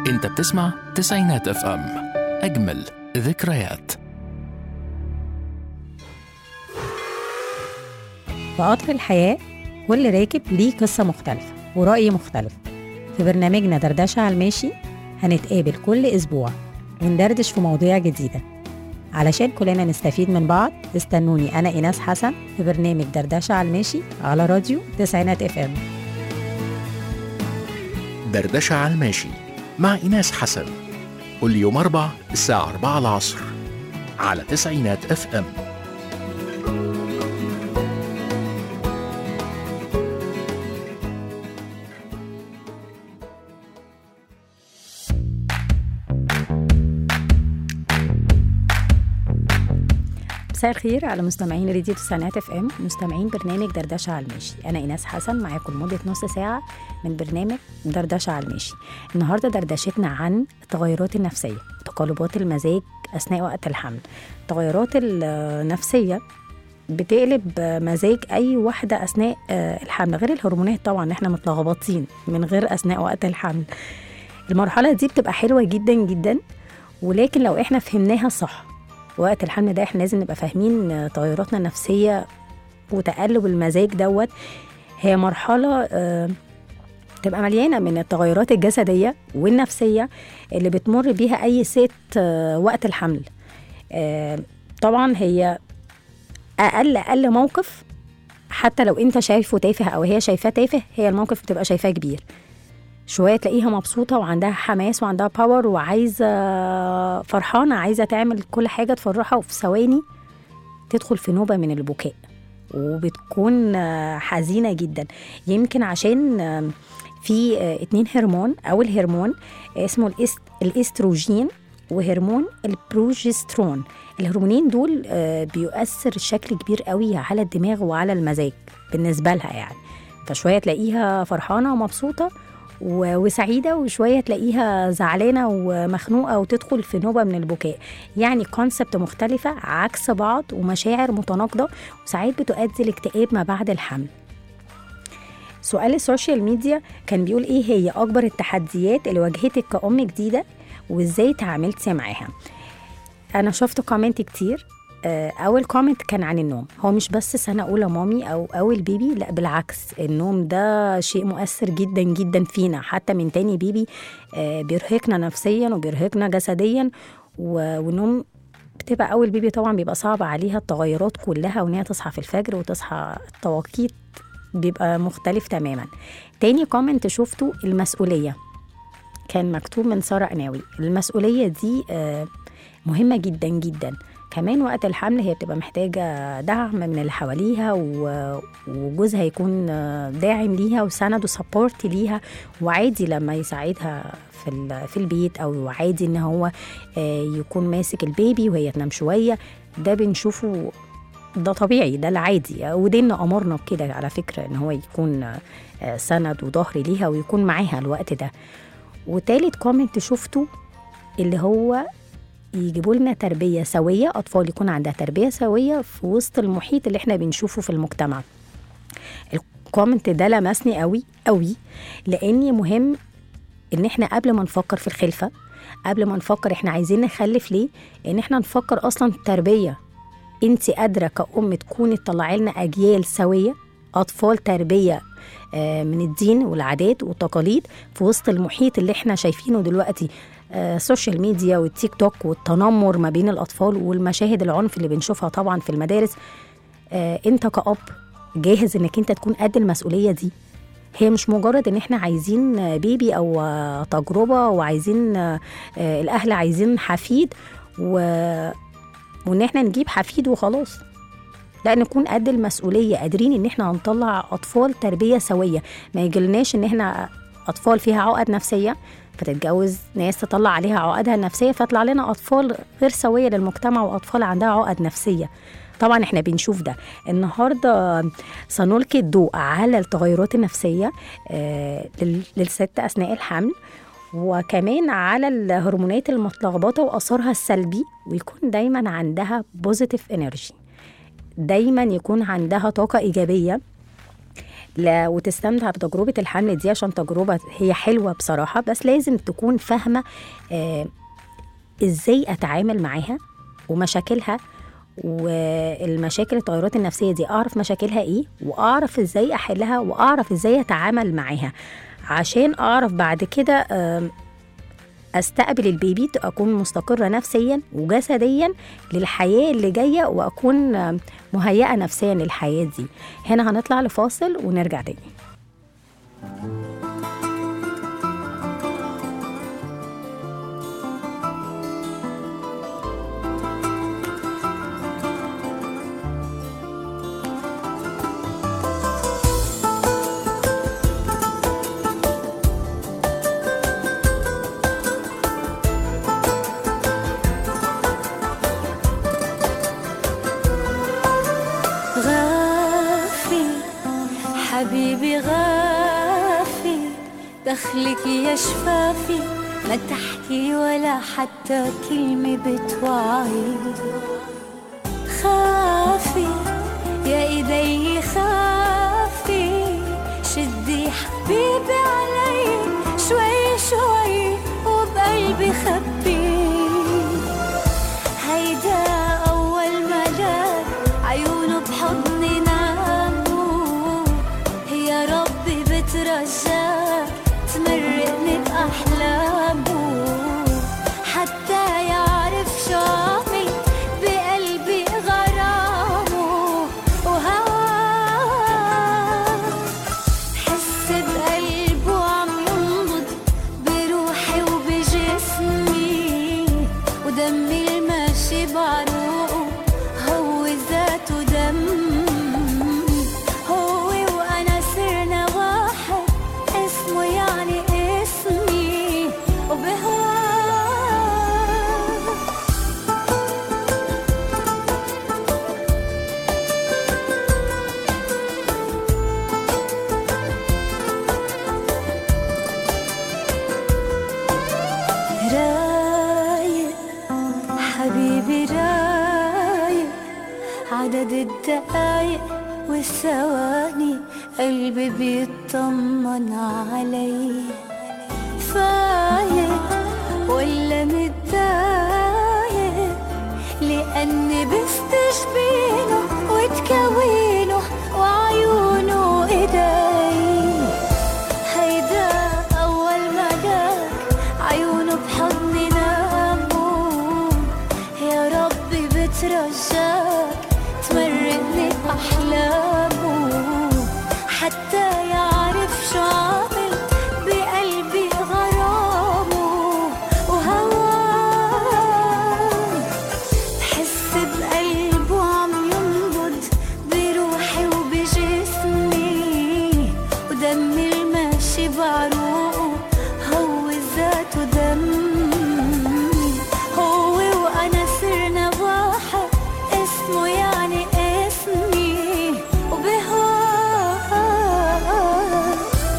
انت بتسمع تسعينات اف ام اجمل ذكريات في قطر الحياة كل راكب ليه قصة مختلفة ورأي مختلف في برنامجنا دردشة على الماشي هنتقابل كل أسبوع وندردش في مواضيع جديدة علشان كلنا نستفيد من بعض استنوني أنا إيناس حسن في برنامج دردشة على الماشي على راديو تسعينات اف ام دردشة على الماشي مع إيناس حسن كل يوم أربع الساعة 4 العصر على تسعينات اف ام مساء الخير على مستمعين راديو تسعينات اف ام مستمعين برنامج دردشة على الماشي انا ايناس حسن معاكم لمده نص ساعه من برنامج دردشة على الماشي النهارده دردشتنا عن التغيرات النفسيه وتقلبات المزاج اثناء وقت الحمل التغيرات النفسيه بتقلب مزاج اي واحده اثناء آه، الحمل غير الهرمونات طبعا احنا متلخبطين من غير اثناء وقت الحمل المرحله دي بتبقى حلوه جدا جدا ولكن لو احنا فهمناها صح وقت الحمل ده احنا لازم نبقى فاهمين آه، تغيراتنا النفسيه وتقلب المزاج دوت هي مرحله آه، تبقى مليانه من التغيرات الجسديه والنفسيه اللي بتمر بيها اي ست آه، وقت الحمل آه، طبعا هي اقل اقل موقف حتى لو انت شايفه تافه او هي شايفاه تافه هي الموقف بتبقى شايفاه كبير شويه تلاقيها مبسوطه وعندها حماس وعندها باور وعايزه فرحانه عايزه تعمل كل حاجه تفرحها وفي ثواني تدخل في نوبه من البكاء وبتكون آه، حزينه جدا يمكن عشان آه، في آه، اتنين هرمون اول هرمون اسمه الإست- الاستروجين وهرمون البروجسترون الهرمونين دول آه، بيؤثر بشكل كبير قوي على الدماغ وعلى المزاج بالنسبه لها يعني فشويه تلاقيها فرحانه ومبسوطه و- وسعيده وشويه تلاقيها زعلانه ومخنوقه وتدخل في نوبه من البكاء يعني كونسبت مختلفه عكس بعض ومشاعر متناقضه وساعات بتؤدي لاكتئاب ما بعد الحمل سؤال السوشيال ميديا كان بيقول ايه هي اكبر التحديات اللي واجهتك كأم جديده وازاي تعاملتي معاها انا شفت كومنت كتير آه، اول كومنت كان عن النوم هو مش بس سنه اولى مامي او اول بيبي لا بالعكس النوم ده شيء مؤثر جدا جدا فينا حتى من تاني بيبي آه، بيرهقنا نفسيا وبيرهقنا جسديا و- والنوم بتبقى اول بيبي طبعا بيبقى صعب عليها التغيرات كلها وان هي تصحى في الفجر وتصحى التوقيت بيبقى مختلف تماما تاني كومنت شفته المسؤوليه كان مكتوب من ساره قناوي المسؤوليه دي آه، مهمه جدا جدا كمان وقت الحمل هي بتبقى محتاجة دعم من اللي حواليها و- وجوزها يكون آه، داعم ليها وسند وسبورت ليها وعادي لما يساعدها في ال- في البيت او عادي ان هو آه، يكون ماسك البيبي وهي تنام شوية ده بنشوفه ده طبيعي ده العادي وديننا امرنا بكده على فكرة ان هو يكون آه، سند وظهر ليها ويكون معاها الوقت ده وتالت كومنت شفته اللي هو يجيبوا لنا تربية سوية أطفال يكون عندها تربية سوية في وسط المحيط اللي احنا بنشوفه في المجتمع الكومنت ده لمسني قوي قوي لأني مهم إن احنا قبل ما نفكر في الخلفة قبل ما نفكر احنا عايزين نخلف ليه إن احنا نفكر أصلا التربية انت قادرة كأم تكوني تطلعي لنا أجيال سوية أطفال تربية آه، من الدين والعادات والتقاليد في وسط المحيط اللي احنا شايفينه دلوقتي آه، السوشيال ميديا والتيك توك والتنمر ما بين الأطفال والمشاهد العنف اللي بنشوفها طبعا في المدارس آه، انت كأب جاهز انك انت تكون قد المسؤولية دي هي مش مجرد ان احنا عايزين آه، بيبي او آه، تجربة وعايزين آه، آه، الاهل عايزين حفيد و... وان احنا نجيب حفيد وخلاص لا نكون قد المسؤوليه قادرين ان احنا هنطلع اطفال تربيه سويه ما يجيلناش ان احنا اطفال فيها عقد نفسيه فتتجوز ناس تطلع عليها عقدها النفسيه فيطلع لنا اطفال غير سويه للمجتمع واطفال عندها عقد نفسيه طبعا احنا بنشوف ده النهارده سنلقي الضوء على التغيرات النفسيه آه، لل- للست اثناء الحمل وكمان على الهرمونات المتلخبطه واثرها السلبي ويكون دايما عندها بوزيتيف انرجي دايما يكون عندها طاقه ايجابيه لا وتستمتع بتجربة الحمل دي عشان تجربة هي حلوة بصراحة بس لازم تكون فاهمة آه ازاي اتعامل معاها ومشاكلها والمشاكل التغيرات النفسية دي أعرف مشاكلها إيه وأعرف إزاي أحلها وأعرف إزاي أتعامل معاها عشان أعرف بعد كده آم، استقبل البيبي اكون مستقره نفسيا وجسديا للحياه اللي جايه واكون آم، مهيئه نفسيا للحياه دي هنا هنطلع لفاصل ونرجع تاني غافي حبيبي غافي دخلك يا شفافي ما تحكي ولا حتى كلمة بتوعي خافي يا ايدي خافي شدي حبيبي علي شوي شوي وبقلبي خبي هيدا أول ملاك عيونه بحضني ناموا يا ربي بترجاك تمرقني بأحلامه حتى يعرف شو عمل بقلبي غرامه وهواه حس بقلبه عم ينبض بروحي وبجسمي ودمي الماشي بعروقه هو ذاته دم هو وانا صرنا واحد اسمه يعني اسمي وبهواه رايق حبيبي رايق عدد الدقايق والثواني قلبي بيطمن علي فايق ولا متضايق لأني بستشبينه وتكوينه وعيونه إيدي هيدا أول ما جاك عيونه بحضني ناموا يا ربي بترجاك تمرقني أحلامه حتى يعرف شو عامل بقلبي غرامه وهواه بحس بقلبه عم ينبض بروحي وبجسمي ودمي الماشي بعروقه هو ذاته دمي هو وانا صرنا واحد اسمه يعني اسمي وبهواه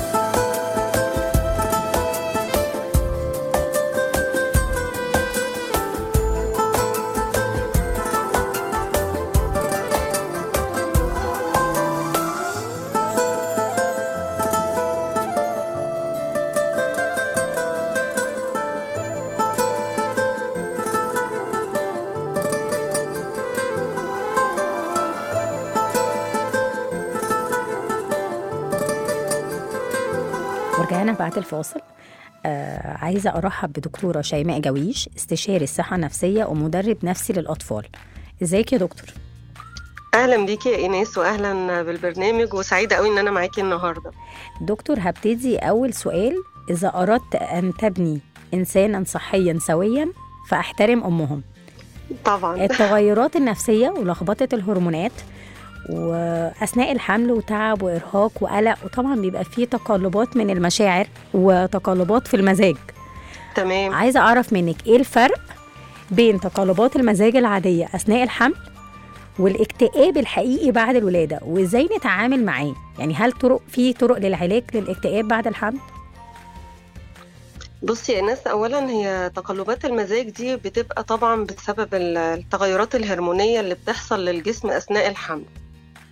ورجعنا بعد الفاصل آه عايزة أرحب بدكتورة شيماء جويش استشاري الصحة النفسية ومدرب نفسي للأطفال ازيك يا دكتور؟ اهلا بيكي يا ايناس واهلا بالبرنامج وسعيده قوي ان انا معاكي النهارده دكتور هبتدي أول سؤال إذا أردت أن تبني إنسانا صحيا سويا فأحترم أمهم طبعا التغيرات النفسية ولخبطة الهرمونات وأثناء الحمل وتعب وإرهاق وقلق وطبعا بيبقى فيه تقلبات من المشاعر وتقلبات في المزاج تمام عايزة أعرف منك إيه الفرق بين تقلبات المزاج العادية أثناء الحمل والاكتئاب الحقيقي بعد الولادة وإزاي نتعامل معاه يعني هل طرق في طرق للعلاج للاكتئاب بعد الحمل؟ بصي يا ايناس اولا هي تقلبات المزاج دي بتبقى طبعا بسبب ال- التغيرات الهرمونيه اللي بتحصل للجسم اثناء الحمل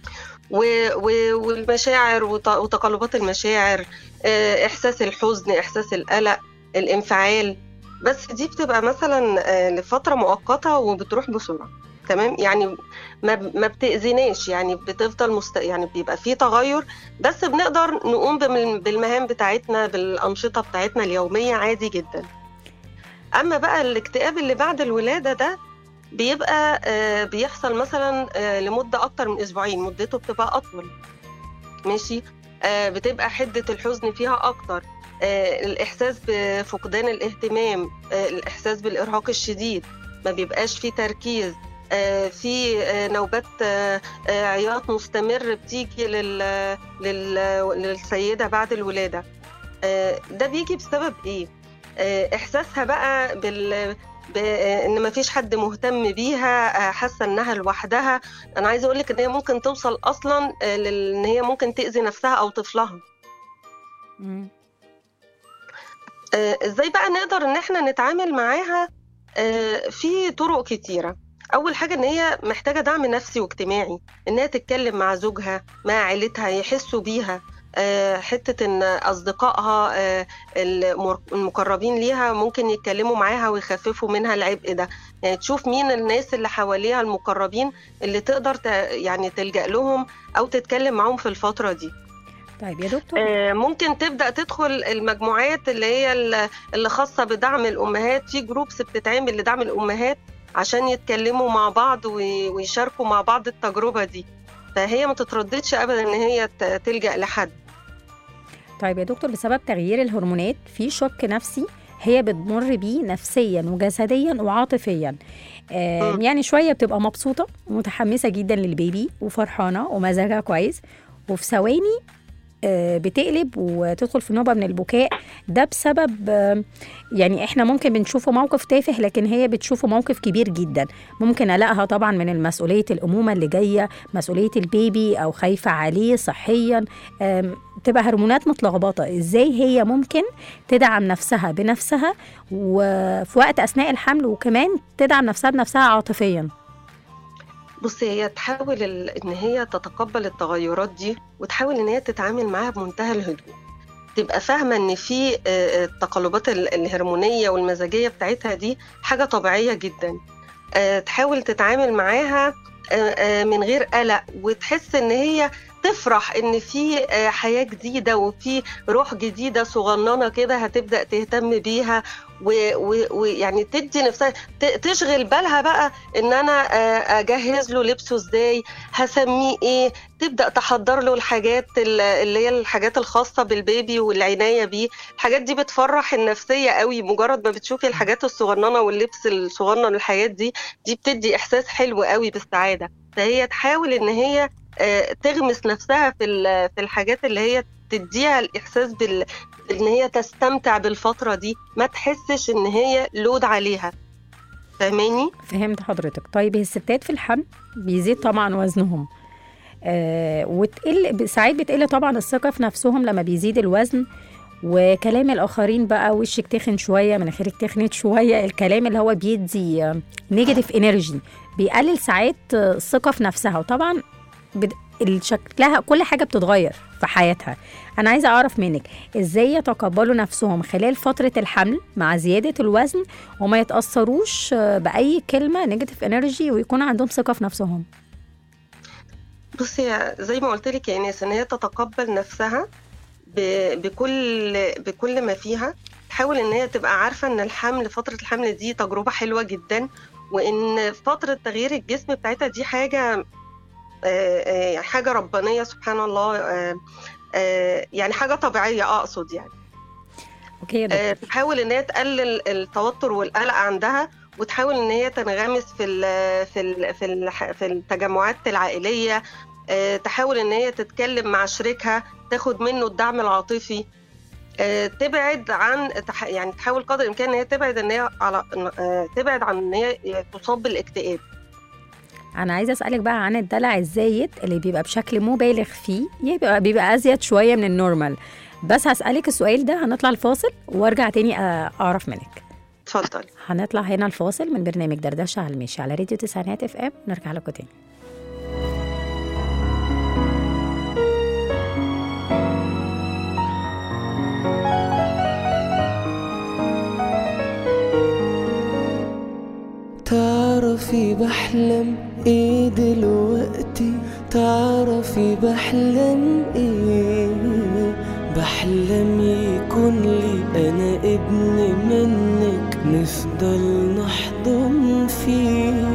و- و- والمشاعر وت- وتقلبات المشاعر آه، احساس الحزن احساس القلق الانفعال بس دي بتبقى مثلا آه، لفتره مؤقته وبتروح بسرعه تمام يعني ما ب- ما بتأذيناش يعني بتفضل مست... يعني بيبقى في تغير بس بنقدر نقوم بم- بالمهام بتاعتنا بالأنشطة بتاعتنا اليومية عادي جدا أما بقى الاكتئاب اللي بعد الولادة ده بيبقى آه، بيحصل مثلا آه، لمدة أكتر من أسبوعين مدته بتبقى أطول ماشي آه، بتبقى حدة الحزن فيها أكتر آه، الإحساس بفقدان الاهتمام آه، الإحساس بالإرهاق الشديد ما بيبقاش فيه تركيز آه، في آه، نوبات آه، آه، عياط مستمر بتيجي لل... لل... للسيدة بعد الولادة آه، ده بيجي بسبب إيه؟ آه، إحساسها بقى بال... ب... آه، إن مفيش حد مهتم بيها آه، حاسة إنها لوحدها أنا عايزة أقولك إن هي ممكن توصل أصلا آه، لل- إن هي ممكن تأذي نفسها أو طفلها مم. آه، ازاي بقى نقدر ان احنا نتعامل معاها آه، في طرق كتيرة اول حاجة ان هي محتاجة دعم نفسي واجتماعي انها تتكلم مع زوجها مع عيلتها يحسوا بيها آه، حتة ان اصدقائها آه، المر- المقربين ليها ممكن يتكلموا معاها ويخففوا منها العبء ده يعني تشوف مين الناس اللي حواليها المقربين اللي تقدر ت- يعني تلجأ لهم او تتكلم معاهم في الفترة دي طيب يا دكتور آه، ممكن تبدا تدخل المجموعات اللي هي ال- اللي خاصه بدعم الامهات في جروبس بتتعمل لدعم الامهات عشان يتكلموا مع بعض وي- ويشاركوا مع بعض التجربه دي فهي ما تترددش ابدا ان هي ت- تلجا لحد طيب يا دكتور بسبب تغيير الهرمونات في شك نفسي هي بتمر بيه نفسيا وجسديا وعاطفيا آه مم. يعني شويه بتبقى مبسوطه ومتحمسه جدا للبيبي وفرحانه ومزاجها كويس وفي ثواني آه، بتقلب وتدخل في نوبه من البكاء ده بسبب آه، يعني احنا ممكن بنشوفه موقف تافه لكن هي بتشوفه موقف كبير جدا ممكن قلقها طبعا من المسؤوليه الامومه اللي جايه مسؤوليه البيبي او خايفه عليه صحيا آم، تبقى هرمونات متلخبطه ازاي هي ممكن تدعم نفسها بنفسها وفي وقت اثناء الحمل وكمان تدعم نفسها بنفسها عاطفيا بصي هي تحاول ال- ان هي تتقبل التغيرات دي وتحاول ان هي تتعامل معاها بمنتهى الهدوء تبقى فاهمه ان في آه، آه، التقلبات ال- الهرمونيه والمزاجيه بتاعتها دي حاجه طبيعيه جدا آه، تحاول تتعامل معاها آه، آه، من غير قلق وتحس ان هي تفرح ان في آه، حياه جديده وفي روح جديده صغننه كده هتبدا تهتم بيها ويعني تدي نفسها ت- تشغل بالها بقى ان انا آه، اجهز له لبسه ازاي هسميه ايه تبدا تحضر له الحاجات ال- اللي هي الحاجات الخاصه بالبيبي والعنايه بيه الحاجات دي بتفرح النفسيه قوي مجرد ما بتشوفي الحاجات الصغننه واللبس الصغنن الحاجات دي دي بتدي احساس حلو قوي بالسعاده فهي تحاول ان هي آه، تغمس نفسها في ال- في الحاجات اللي هي تديها الاحساس بال ان هي تستمتع بالفتره دي ما تحسش ان هي لود عليها فاهماني فهمت حضرتك طيب هي الستات في الحمل بيزيد طبعا وزنهم آه وتقل ساعات بتقل طبعا الثقه في نفسهم لما بيزيد الوزن وكلام الاخرين بقى وشك تخن شويه مناخيرك تخنت شويه الكلام اللي هو بيدي نيجاتيف انرجي بيقلل ساعات آه، الثقه في نفسها وطبعا بد... شكلها كل حاجه بتتغير في حياتها انا عايزه اعرف منك ازاي يتقبلوا نفسهم خلال فتره الحمل مع زياده الوزن وما يتاثروش آه، باي كلمه نيجاتيف انرجي ويكون عندهم ثقه في نفسهم بصي زي ما قلت لك يا ايناس ان هي تتقبل نفسها ب- بكل بكل ما فيها تحاول ان هي تبقى عارفه ان الحمل فتره الحمل دي تجربه حلوه جدا وان فتره تغيير الجسم بتاعتها دي حاجه آه، آه، حاجه ربانيه سبحان الله آه، آه، يعني حاجه طبيعيه اقصد يعني اوكي يا دكتور آه، تحاول ان هي تقلل التوتر والقلق عندها وتحاول ان هي تنغمس في ال في ال في ال في التجمعات العائليه آه، تحاول ان هي تتكلم مع شريكها تاخد منه الدعم العاطفي آه، تبعد عن تح- يعني تحاول قدر الامكان ان هي تبعد ان هي على آه، تبعد عن ان هي تصاب بالاكتئاب انا عايزه اسالك بقى عن الدلع الزايد اللي بيبقى بشكل مبالغ فيه يبقى بيبقى ازيد شويه من النورمال بس هسالك السؤال ده هنطلع الفاصل وارجع تاني أ- اعرف منك اتفضلي هنطلع هنا الفاصل من برنامج دردشه على المشي على راديو تسعينات اف ام نرجع لكم تاني تعرفي بحلم ايه دلوقتي تعرفي بحلم ايه بحلم يكون لي انا ابن منك نفضل نحضن فيه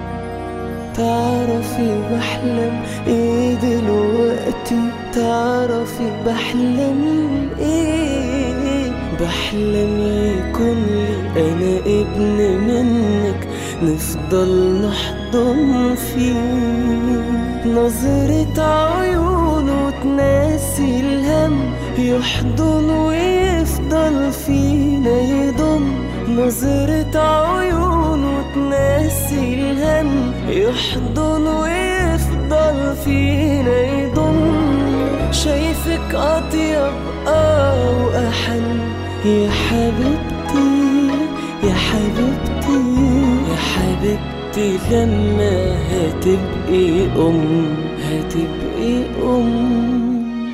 تعرفي بحلم ايه دلوقتي تعرفي بحلم ايه بحلم يكون لي انا ابن منك نفضل نحضن فيه نظرة عيونه تناسي الهم يحضن ويفضل فينا يضم نظرة عيونه تناسي الهم يحضن ويفضل فينا يضم شايفك أطيب آه وأحن يا حبيبتي يا حبيبتي يا حبيبتي لما هتبقي أم هتبقي أم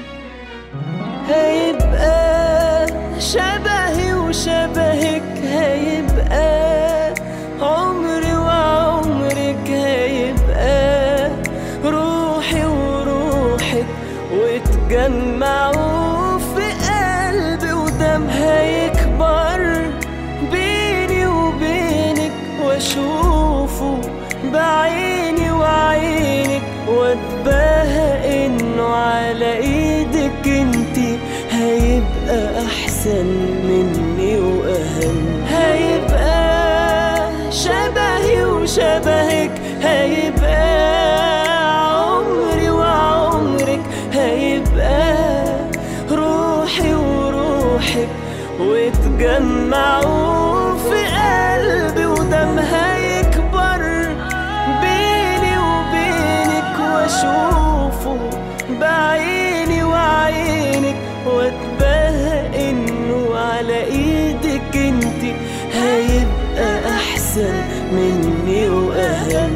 هيبقى شبهي وشبهك هيبقى عمري وعمرك هيبقى روحي وروحك وتجمعوا في قلبي ودم هيكبر بيني وبينك واشوفه بعيني وعينك واتباهى انه على ايدك انتي هيبقى احسن مني واهم هيبقى شبهي وشبهك هيبقى عمري وعمرك هيبقى روحي وروحك وتجمعوا في قلبي ودم هيكبر بيني وبينك واشوفه بعيني وعينك واتباهى انه على ايدك انتي هيبقى احسن مني واهم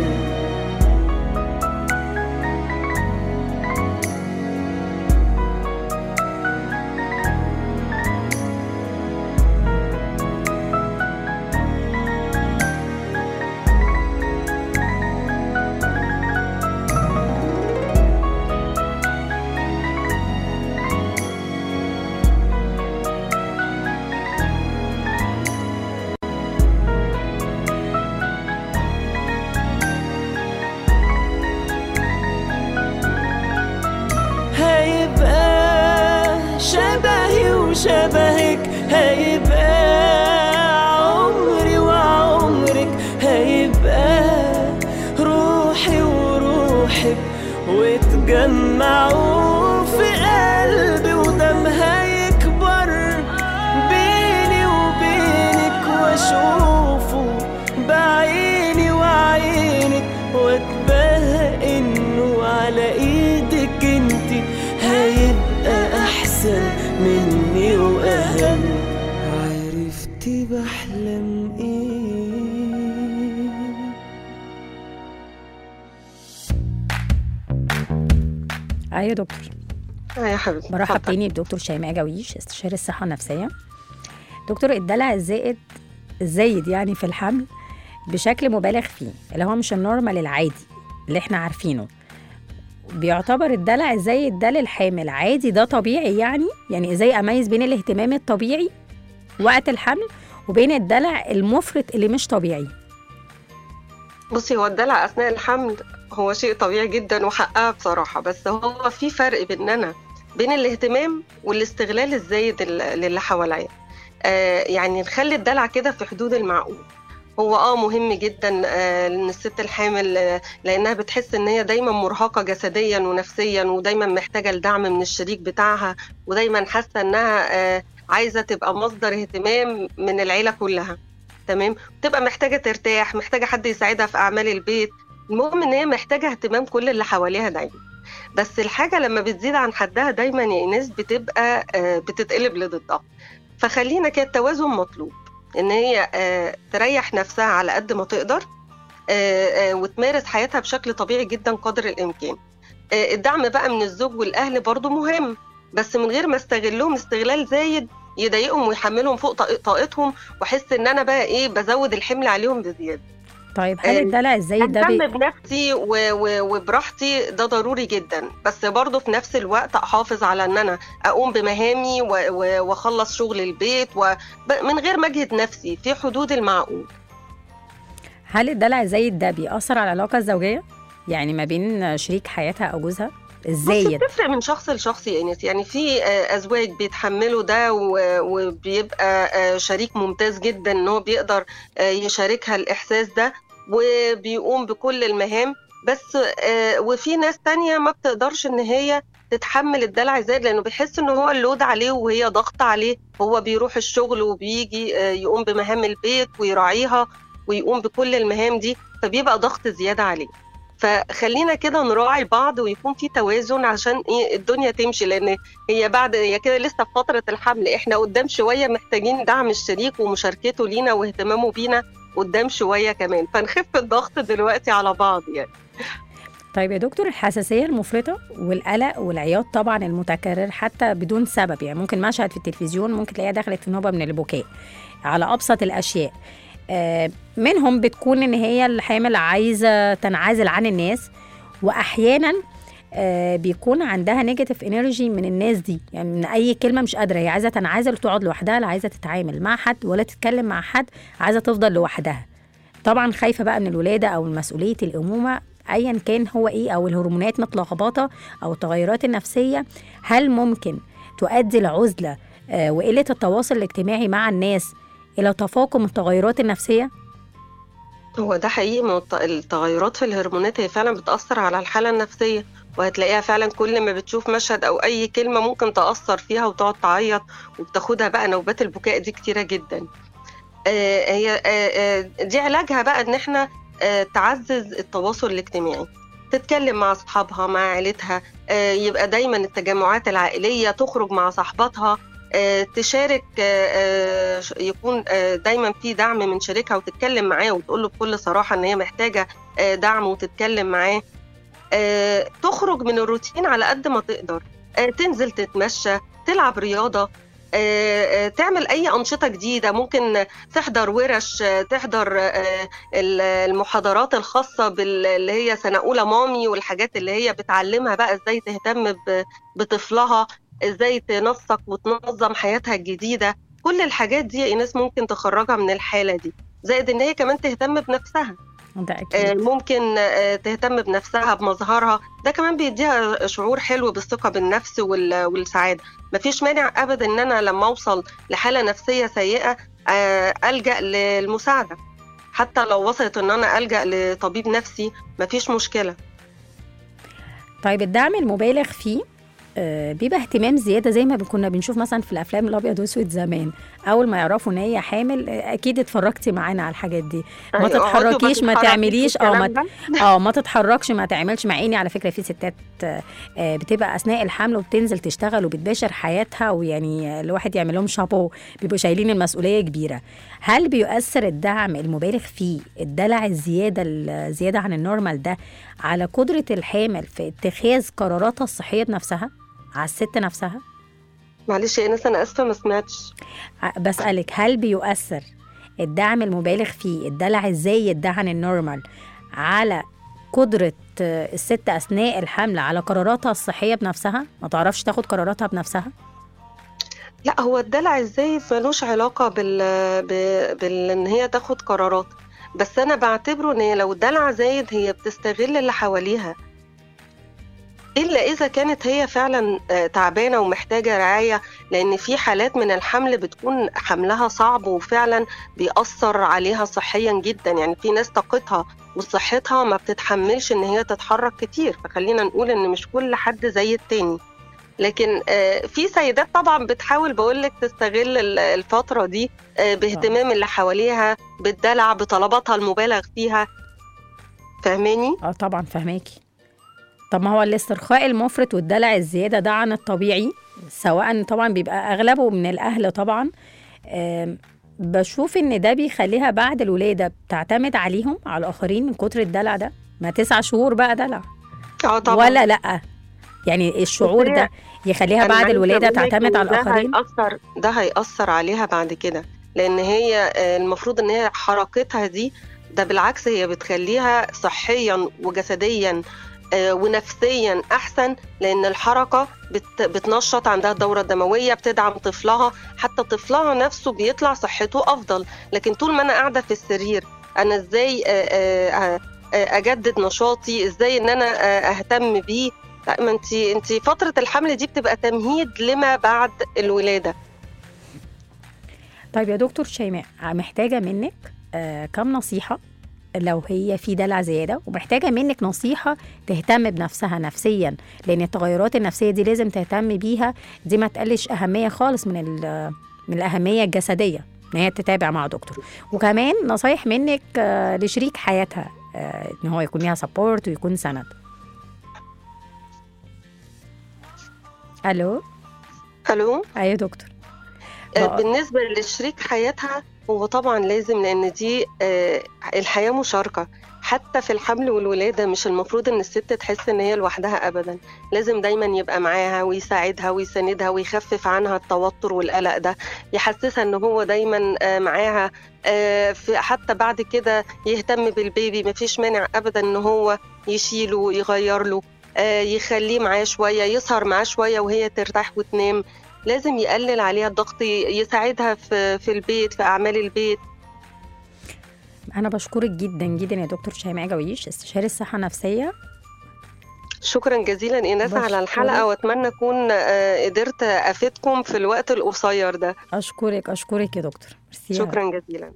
هيبقى شبهي وشبهك هيبقى عمري وعمرك هيبقى روحي وروحك وتجمعوا في قلبي ودم هيكبر بيني وبينك واشوفه بعيني وعينك واتباهى انه على ايدك انتي هيبقى احسن مني واهم عرفتي بحلم ايه ايوه يا دكتور اه يا حبيبتي برحب اتفضل. تاني بدكتور شيماء جويش استشاري الصحه النفسيه دكتور الدلع الزائد الزايد يعني في الحمل بشكل مبالغ فيه اللي هو مش النورمال العادي اللي احنا عارفينه بيعتبر الدلع الزايد ده للحامل عادي ده طبيعي يعني يعني ازاي اميز بين الاهتمام الطبيعي وقت الحمل وبين الدلع المفرط اللي مش طبيعي بصي هو الدلع اثناء الحمل هو شيء طبيعي جدا وحقها بصراحه بس هو في فرق بيننا بين الاهتمام والاستغلال الزايد ال- للي حواليا آه يعني نخلي الدلع كده في حدود المعقول هو اه مهم جدا آه ان الست الحامل آه لانها بتحس ان هي دايما مرهقه جسديا ونفسيا ودايما محتاجه الدعم من الشريك بتاعها ودايما حاسه انها آه عايزه تبقى مصدر اهتمام من العيله كلها تمام تبقى محتاجه ترتاح محتاجه حد يساعدها في اعمال البيت المهم ان هي محتاجه اهتمام كل اللي حواليها دايما بس الحاجه لما بتزيد عن حدها دايما يا ايناس بتبقى آه، بتتقلب لضدها فخلينا كده التوازن مطلوب ان هي آه، تريح نفسها على قد ما تقدر آه، آه، وتمارس حياتها بشكل طبيعي جدا قدر الامكان آه، الدعم بقى من الزوج والاهل برضو مهم بس من غير ما استغلهم استغلال زايد يضايقهم ويحملهم فوق طاق- طاقتهم واحس ان انا بقى ايه بزود الحمل عليهم بزياده طيب هل آه، الدلع الزايد ده اهتم بي... بنفسي و... و... وبراحتي ده ضروري جدا بس برضه في نفس الوقت احافظ على ان انا اقوم بمهامي و... و... واخلص شغل البيت ومن غير ما اجهد نفسي في حدود المعقول هل الدلع الزايد ده بيأثر على العلاقة الزوجية؟ يعني ما بين شريك حياتها أو جوزها؟ بص الزايد بتفرق من شخص لشخص يا ايناس يعني في آه، ازواج بيتحملوا ده و- وبيبقى آه، شريك ممتاز جدا ان هو بيقدر آه، يشاركها الاحساس ده وبيقوم بكل المهام بس آه، وفي ناس تانية ما بتقدرش ان هي تتحمل الدلع زاد لانه بيحس ان هو اللود عليه وهي ضغط عليه هو بيروح الشغل وبيجي آه، يقوم بمهام البيت ويراعيها ويقوم بكل المهام دي فبيبقى ضغط زيادة عليه فخلينا كده نراعي بعض ويكون في توازن عشان ايه الدنيا تمشي لان هي بعد هي كده لسه في فتره الحمل احنا قدام شويه محتاجين دعم الشريك ومشاركته لينا واهتمامه بينا قدام شويه كمان فنخف الضغط دلوقتي على بعض يعني طيب يا دكتور الحساسية المفرطة والقلق والعياط طبعا المتكرر حتى بدون سبب يعني ممكن مشهد في التلفزيون ممكن تلاقيها دخلت في نوبة من البكاء على أبسط الأشياء آه، منهم بتكون إن هي الحامل عايزة تنعزل عن الناس وأحيانا آه، بيكون عندها نيجاتيف انرجي من الناس دي يعني من اي كلمه مش قادره هي عايزه تنعزل وتقعد لوحدها لا عايزه تتعامل مع حد ولا تتكلم مع حد عايزه تفضل لوحدها طبعا خايفه بقى من الولاده او مسؤوليه الامومه ايا كان هو ايه او الهرمونات متلخبطه او التغيرات النفسيه هل ممكن تؤدي العزله آه، وقله التواصل الاجتماعي مع الناس الى تفاقم التغيرات النفسيه هو ده حقيقي ما هو الت- التغيرات في الهرمونات هي فعلا بتأثر على الحالة النفسية وهتلاقيها فعلا كل ما بتشوف مشهد أو أي كلمة ممكن تأثر فيها وتقعد تعيط وبتاخدها بقى نوبات البكاء دي كتيرة جدا آه، هي آه، آه، دي علاجها بقى إن إحنا آه، تعزز التواصل الاجتماعي تتكلم مع أصحابها مع عيلتها آه، يبقى دايما التجمعات العائلية تخرج مع صاحباتها آه، تشارك آه، آه، ش- يكون آه، دايما في دعم من شريكها وتتكلم معاه وتقول له بكل صراحة إن هي محتاجة آه، دعم وتتكلم معاه آه، تخرج من الروتين على قد ما تقدر آه، تنزل تتمشى تلعب رياضة آه، آه، تعمل أي أنشطة جديدة ممكن تحضر ورش آه، تحضر آه، ال- المحاضرات الخاصة بال- اللي هي سنة أولى مامي والحاجات اللي هي بتعلمها بقى إزاي تهتم ب- بطفلها إزاي تنسق وتنظم حياتها الجديدة كل الحاجات دي يا إيناس ممكن تخرجها من الحالة دي زائد إن هي كمان تهتم بنفسها ده آه، اكيد ممكن آه، تهتم بنفسها بمظهرها ده كمان بيديها شعور حلو بالثقة بالنفس وال- والسعادة مفيش مانع أبدا إن أنا لما أوصل لحالة نفسية سيئة آه، ألجأ للمساعدة حتى لو وصلت إن أنا ألجأ لطبيب نفسي مفيش مشكلة طيب الدعم المبالغ فيه آه، بيبقى اهتمام زياده زي ما كنا بنشوف مثلا في الافلام الابيض واسود زمان اول ما يعرفوا ان هي حامل آه، اكيد اتفرجتي معانا على الحاجات دي ما يعني اقعدوا تتحركيش ما تتحركي تعمليش اه ما والكلام ده. اه ما تتحركش ما تعملش مع اني على فكره في ستات آه، آه، بتبقى اثناء الحمل وبتنزل تشتغل وبتباشر حياتها ويعني آه، الواحد يعمل لهم شابو بيبقوا شايلين المسؤوليه كبيره هل بيؤثر الدعم المبالغ فيه الدلع الزياده الزياده عن النورمال ده على قدره الحامل في اتخاذ قراراتها الصحيه بنفسها على الست نفسها معلش يا إنس أنا آسفة ما سمعتش ع- بسألك هل بيؤثر الدعم المبالغ فيه الدلع الزايد ده عن النورمال على قدرة آه، الست أثناء الحمل على قراراتها الصحية بنفسها ما تعرفش تاخد قراراتها بنفسها لا هو الدلع ازاي ملوش علاقة بال... ب... بال... ان هي تاخد قرارات بس انا بعتبره ان هي لو الدلع زايد هي بتستغل اللي حواليها الا اذا كانت هي فعلا آه، تعبانة ومحتاجة رعاية لان في حالات من الحمل بتكون حملها صعب وفعلا بيأثر عليها صحيا جدا يعني في ناس طاقتها وصحتها ما بتتحملش ان هي تتحرك كتير فخلينا نقول ان مش كل حد زي التاني لكن آه، في سيدات طبعا بتحاول بقول لك تستغل ال- الفتره دي آه، باهتمام اللي حواليها بالدلع بطلباتها المبالغ فيها فاهماني اه طبعا فهماكي طب ما هو الاسترخاء المفرط والدلع الزيادة ده عن الطبيعي سواء طبعا بيبقى أغلبه من الأهل طبعا آم، بشوف إن ده بيخليها بعد الولادة بتعتمد عليهم على الآخرين من كتر الدلع ده ما تسع شهور بقى دلع اه طبعا ولا لأ يعني الشعور هي- ده يخليها أنا بعد عايزة الولادة أقول لك تعتمد إن على ده الآخرين هيأثر ده هيأثر عليها بعد كده لأن هي آه، المفروض إن هي حركتها دي ده بالعكس هي بتخليها صحيا وجسديا آه، ونفسيا احسن لان الحركه بت بتنشط عندها الدوره الدمويه بتدعم طفلها حتى طفلها نفسه بيطلع صحته افضل لكن طول ما انا قاعده في السرير انا ازاي آه، آه، آه، آه، اجدد نشاطي ازاي ان انا آه، اهتم بيه لا ما انت انت فتره الحمل دي بتبقى تمهيد لما بعد الولاده طيب يا دكتور شيماء محتاجة منك آه كم نصيحة لو هي في دلع زيادة ومحتاجة منك نصيحة تهتم بنفسها نفسيا لأن التغيرات النفسية دي لازم تهتم بيها دي ما تقلش أهمية خالص من ال- من الأهمية الجسدية إن هي تتابع مع دكتور وكمان نصايح منك آه لشريك حياتها آه إن هو يكون ليها سبورت ويكون سند ألو الو أيوة يا دكتور آه، بقى- بالنسبة لشريك حياتها هو طبعا لازم لأن دي آه، الحياة مشاركة حتى في الحمل والولادة مش المفروض إن الست تحس إن هي لوحدها أبدا لازم دايما يبقى معاها ويساعدها ويساندها ويخفف عنها التوتر والقلق ده يحسسها إن هو دايما آه، معاها آه، في- حتى بعد كده يهتم بالبيبي مفيش مانع أبدا إن هو يشيله يغير له آه، يخليه معاه شوية يسهر معاه شوية وهي ترتاح وتنام لازم يقلل عليها الضغط يساعدها في في البيت في اعمال البيت أنا بشكرك جدا جدا يا دكتور شيماء جويش استشاري الصحة النفسية شكرا جزيلا ايناس بشكرك. على الحلقه واتمنى اكون آه، قدرت افيدكم في الوقت القصير ده أشكرك أشكرك يا دكتور ميرسي يا شكرا جزيلا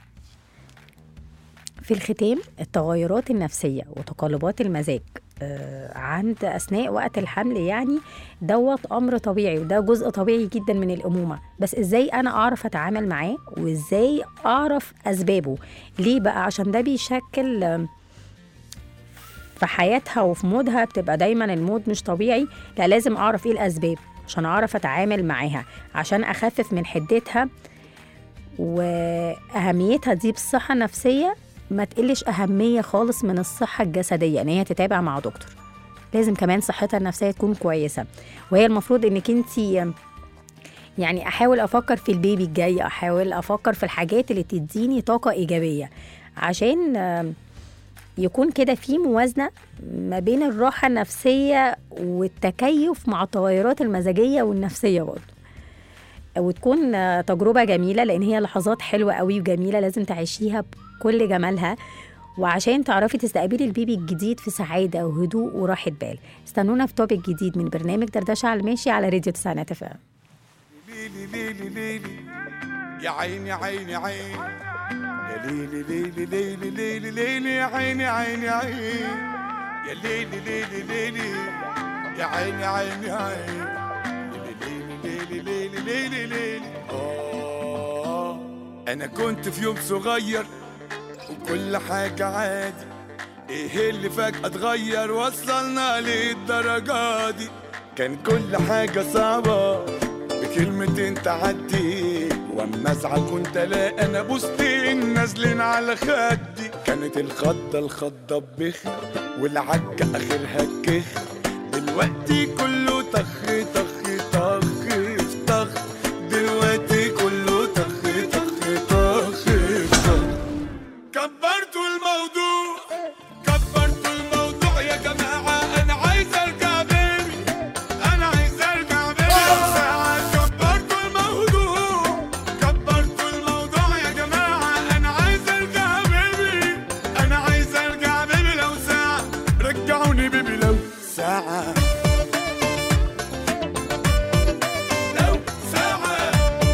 في الختام التغيرات النفسية وتقلبات المزاج آه، عند أثناء وقت الحمل يعني دوت أمر طبيعي وده جزء طبيعي جدا من الأمومة بس إزاي أنا أعرف أتعامل معاه وإزاي أعرف أسبابه ليه بقى عشان ده بيشكل آم، في حياتها وفي مودها بتبقى دايما المود مش طبيعي لا لازم أعرف إيه الأسباب عشان أعرف أتعامل معاها عشان أخفف من حدتها وأهميتها دي بالصحة النفسية ما تقلش أهمية خالص من الصحة الجسدية إن هي تتابع مع دكتور لازم كمان صحتها النفسية تكون كويسة وهي المفروض إنك أنت يعني أحاول أفكر في البيبي الجاي أحاول أفكر في الحاجات اللي تديني طاقة إيجابية عشان آم، يكون كده في موازنة ما بين الراحة النفسية والتكيف مع التغيرات المزاجية والنفسية برضه وتكون آه، تجربة جميلة لأن هي لحظات حلوة قوي وجميلة لازم تعيشيها بكل جمالها وعشان تعرفي تستقبلي البيبي الجديد في سعادة وهدوء وراحة بال استنونا في توبيك جديد من برنامج دردشة على الماشي على راديو تسعينات اف ام ليلي ليلي ليلي يا عيني عيني عيني يا ليلي ليلي ليلي ليلي ليلي يا عيني عيني عيني يا ليلي ليلي ليلي يا عيني عيني عيني ليلي ليلي ليلي ليلي ليلي آه أنا كنت في يوم صغير وكل حاجة عادي ايه اللي فجأة اتغير وصلنا للدرجة دي كان كل حاجة صعبة بكلمتين تعدي واما ازعل كنت الاقي انا بوستين نازلين على خدي كانت الخضة الخضة بخ والعكة اخرها كخ دلوقتي كله طخ طخ طخ طخ دلوقتي كله طخ طخ طخ طخ كبرتوا الموضوع كبرتوا الموضوع يا جماعة أنا عايز أرجع بيبي أنا عايز أرجع بيبي لو ساعة كبرتوا الموضوع كبرتوا الموضوع يا جماعة أنا عايز أرجع بيبي أنا عايز أرجع بيبي لو ساعة رجعوني بيبي لو ساعة لو ساعة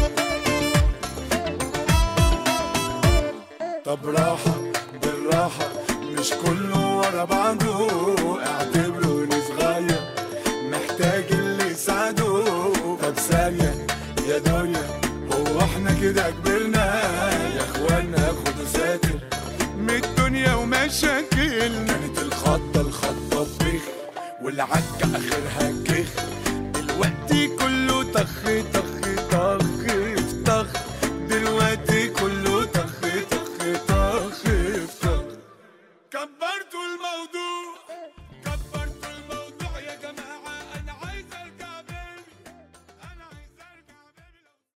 طب راحة بالراحة مش كله ورا بعضه اعتبروني صغير محتاج اللي يساعده طب ثانية يا دنيا هو احنا كده كبرنا يا اخوانا خدوا ساتر من الدنيا ومشاكلنا كانت الخضة الخضة بخ والعكة اخرها كخ دلوقتي كله طخ طخ